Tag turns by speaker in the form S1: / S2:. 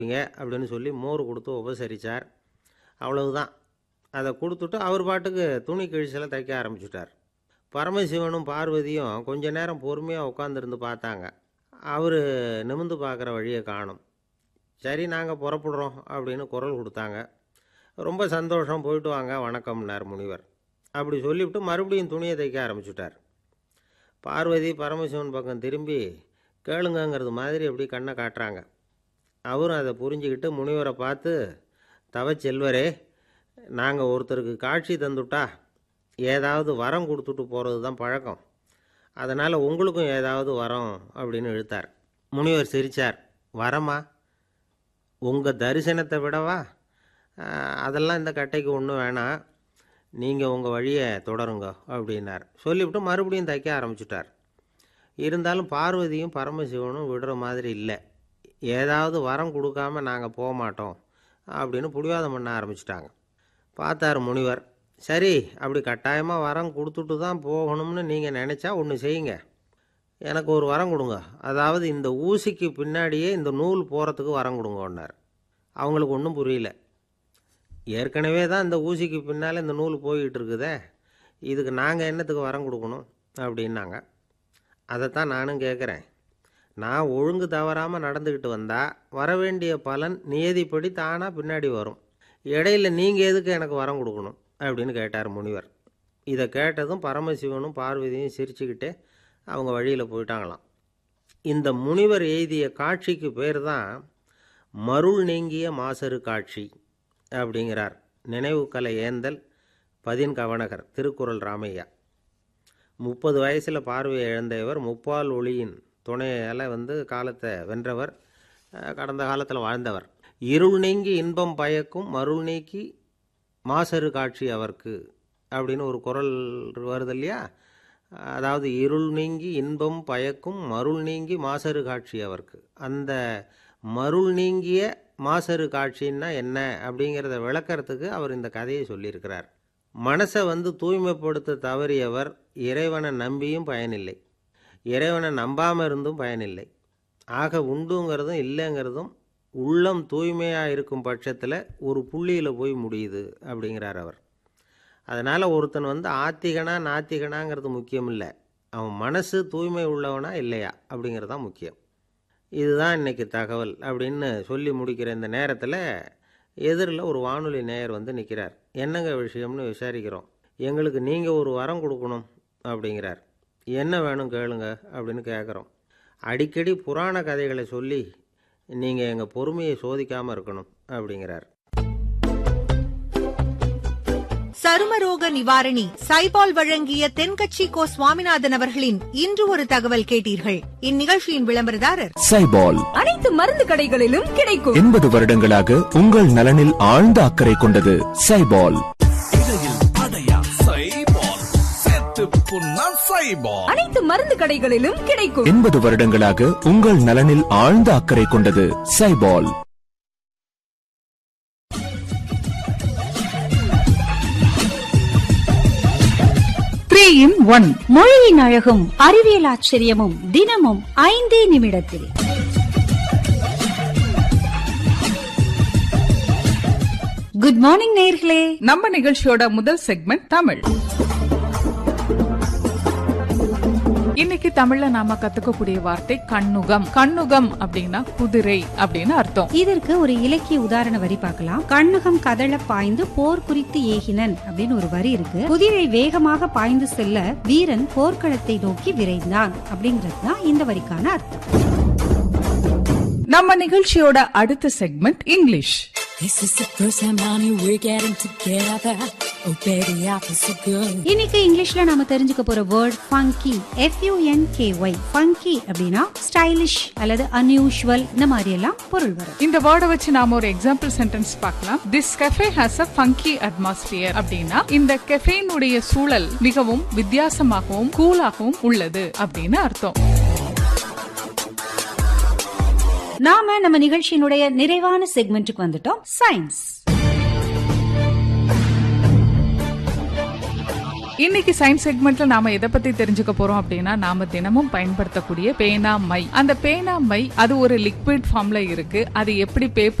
S1: இங்க அப்படின்னு சொல்லி மோர் கொடுத்து உபசரித்தார் அவ்வளவுதான் அதை கொடுத்துட்டு அவர் பாட்டுக்கு துணி கிழிச்சலை தைக்க ஆரம்பிச்சுட்டார் பரமசிவனும் பார்வதியும் கொஞ்ச நேரம் பொறுமையாக உட்காந்துருந்து பார்த்தாங்க அவர் நிமிந்து பார்க்குற வழியை காணும் சரி நாங்கள் புறப்படுறோம் அப்படின்னு குரல் கொடுத்தாங்க ரொம்ப சந்தோஷம் போயிட்டு வாங்க வணக்கம்னார் முனிவர் அப்படி சொல்லிவிட்டு மறுபடியும் துணியை தைக்க ஆரம்பிச்சுட்டார் பார்வதி பரமசிவன் பக்கம் திரும்பி கேளுங்கங்கிறது மாதிரி அப்படி கண்ணை காட்டுறாங்க அவரும் அதை புரிஞ்சுக்கிட்டு முனிவரை பார்த்து தவச்செல்வரே நாங்கள் ஒருத்தருக்கு காட்சி தந்துட்டா ஏதாவது வரம் கொடுத்துட்டு போகிறது தான் பழக்கம் அதனால் உங்களுக்கும் ஏதாவது வரம் அப்படின்னு இழுத்தார் முனிவர் சிரித்தார் வரமா உங்கள் தரிசனத்தை விடவா ஆஹ், அதெல்லாம் இந்த கட்டைக்கு ஒன்றும் வேணாம் நீங்கள் உங்கள் வழியை தொடருங்க அப்படின்னார் சொல்லிவிட்டு மறுபடியும் தைக்க ஆரம்பிச்சுட்டார் இருந்தாலும் பார்வதியும் பரமசிவனும் விடுற மாதிரி இல்லை ஏதாவது வரம் கொடுக்காம நாங்கள் போக மாட்டோம் அப்படின்னு புடிவாதம் பண்ண ஆரம்பிச்சிட்டாங்க பார்த்தார் முனிவர் சரி அப்படி கட்டாயமாக வரம் கொடுத்துட்டு தான் போகணும்னு நீங்கள் நினச்சா ஒன்று செய்யுங்க எனக்கு ஒரு வரம் கொடுங்க அதாவது இந்த ஊசிக்கு பின்னாடியே இந்த நூல் போகிறதுக்கு வரம் கொடுங்கன்னார் அவங்களுக்கு ஒன்றும் புரியல ஏற்கனவே தான் இந்த ஊசிக்கு பின்னால் இந்த நூல் போய்கிட்டு இருக்குதே இதுக்கு நாங்கள் என்னத்துக்கு வரம் கொடுக்கணும் அப்படின்னாங்க அதைத்தான் நானும் கேட்குறேன் நான் ஒழுங்கு தவறாமல் நடந்துக்கிட்டு வந்தால் வர வேண்டிய பலன் நியதிப்படி தானாக பின்னாடி வரும் இடையில நீங்கள் எதுக்கு எனக்கு வரம் கொடுக்கணும் அப்படின்னு கேட்டார் முனிவர் இதை கேட்டதும் பரமசிவனும் பார்வதியும் சிரிச்சுக்கிட்டே அவங்க வழியில் போயிட்டாங்களாம் இந்த முனிவர் எழுதிய காட்சிக்கு பேர் தான் மருள் நீங்கிய மாசறு காட்சி அப்படிங்கிறார் நினைவு கலை ஏந்தல் பதின் கவனகர் திருக்குறள் ராமையா முப்பது வயசில் பார்வையை இழந்தவர் முப்பால் ஒளியின் துணையால் வந்து காலத்தை வென்றவர் அஹ், கடந்த காலத்தில் வாழ்ந்தவர் இருள் நீங்கி இன்பம் பயக்கும் மருள் நீக்கி மாசறு காட்சி அவர்க்கு அப்படின்னு ஒரு குரல் வருது இல்லையா அதாவது இருள் நீங்கி இன்பம் பயக்கும் மருள் நீங்கி மாசறு காட்சி அவர்க்கு அந்த மருள் நீங்கிய மாசறு காட்சின்னா என்ன அப்படிங்கிறத விளக்கறதுக்கு அவர் இந்த கதையை சொல்லியிருக்கிறார் மனசை வந்து தூய்மைப்படுத்த தவறியவர் இறைவனை நம்பியும் பயனில்லை இறைவனை நம்பாமல் இருந்தும் பயனில்லை ஆக உண்டுங்கிறதும் இல்லைங்கிறதும் உள்ளம் தூய்மையாக இருக்கும் பட்சத்தில் ஒரு புள்ளியில் போய் முடியுது அப்படிங்கிறார் அவர் அதனால் ஒருத்தன் வந்து ஆத்திகனா நாத்திகனாங்கிறது முக்கியம் இல்லை அவன் மனசு தூய்மை உள்ளவனா இல்லையா அப்படிங்கிறது தான் முக்கியம் இதுதான் இன்னைக்கு தகவல் அப்படின்னு சொல்லி முடிக்கிற இந்த நேரத்தில் எதிரில் ஒரு வானொலி நேயர் வந்து நிற்கிறார் என்னங்க விஷயம்னு விசாரிக்கிறோம் எங்களுக்கு நீங்கள் ஒரு வரம் கொடுக்கணும் அப்படிங்கிறார் என்ன வேணும் கேளுங்க அப்படின்னு கேட்குறோம் அடிக்கடி புராண கதைகளை சொல்லி நீங்கள் எங்கள் பொறுமையை சோதிக்காமல் இருக்கணும் அப்படிங்கிறார்
S2: சருமரோக நிவாரணி சைபால் வழங்கிய தென்கட்சி கோ சுவாமிநாதன் அவர்களின் இன்று ஒரு தகவல் கேட்டீர்கள் இந்நிகழ்ச்சியின் விளம்பரதாரர்
S3: சைபால்
S4: அனைத்து மருந்து கடைகளிலும் கிடைக்கும்
S3: எண்பது வருடங்களாக உங்கள் நலனில் ஆழ்ந்த அக்கறை கொண்டது சைபால்
S4: அனைத்து மருந்து கடைகளிலும் கிடைக்கும்
S3: எண்பது வருடங்களாக உங்கள் நலனில் ஆழ்ந்த அக்கறை கொண்டது சைபால்
S5: த்ரீ இன் ஒன் மொழியின் அழகும் அறிவியல் ஆச்சரியமும் தினமும் ஐந்தே நிமிடத்தில் குட் மார்னிங் நேர்களே
S6: நம்ம நிகழ்ச்சியோட முதல் செக்மெண்ட் தமிழ் இன்னைக்கு தமிழ்ல நாம கத்துக்கக்கூடிய வார்த்தை கண்ணுகம் கண்ணுகம் அப்படின்னா குதிரை அப்படின்னு அர்த்தம்
S5: இதற்கு ஒரு இலக்கிய உதாரண வரி பார்க்கலாம் கண்ணுகம் கதழ பாய்ந்து போர் குறித்து ஏகினன் அப்படின்னு ஒரு வரி இருக்கு குதிரை வேகமாக பாய்ந்து செல்ல வீரன் போர்க்களத்தை நோக்கி விரைந்தான் அப்படிங்கிறது தான் இந்த வரிக்கான அர்த்தம்
S6: நம்ம நிகழ்ச்சியோட அடுத்த segment English
S7: This is the first time, honey, we're getting together. Oh, baby, I feel so good.
S5: இன்னைக்கு இங்கிலீஷ்ல நாம தெரிஞ்சுக்க போற word funky F U N K Y funky அப்படின்னா ஸ்டைலிஷ் அல்லது அன்யூஷுவல் இந்த மாதிரி எல்லாம் பொருள் வரும்
S6: இந்த வேர்டை வச்சு நாம ஒரு எக்ஸாம்பிள் சென்டென்ஸ் பார்க்கலாம் this cafe has a funky atmosphere அப்படின்னா இந்த கெஃபேனுடைய சூழல் மிகவும் வித்தியாசமாகவும் கூலாகவும் உள்ளது அப்படின்னு அர்த்தம்
S5: நாம நம்ம நிகழ்ச்சியினுடைய நிறைவான செக்மெண்ட்டுக்கு வந்துட்டோம் சயின்ஸ்
S6: இன்னைக்கு சயின்ஸ் செக்மெண்ட்ல நாம எதை பத்தி தெரிஞ்சுக்க போறோம் அப்படின்னா நாம தினமும் பயன்படுத்தக்கூடிய பேனா மை அந்த பேனா மை அது ஒரு லிக்விட் ஃபார்ம்ல இருக்கு அது எப்படி பேப்பர்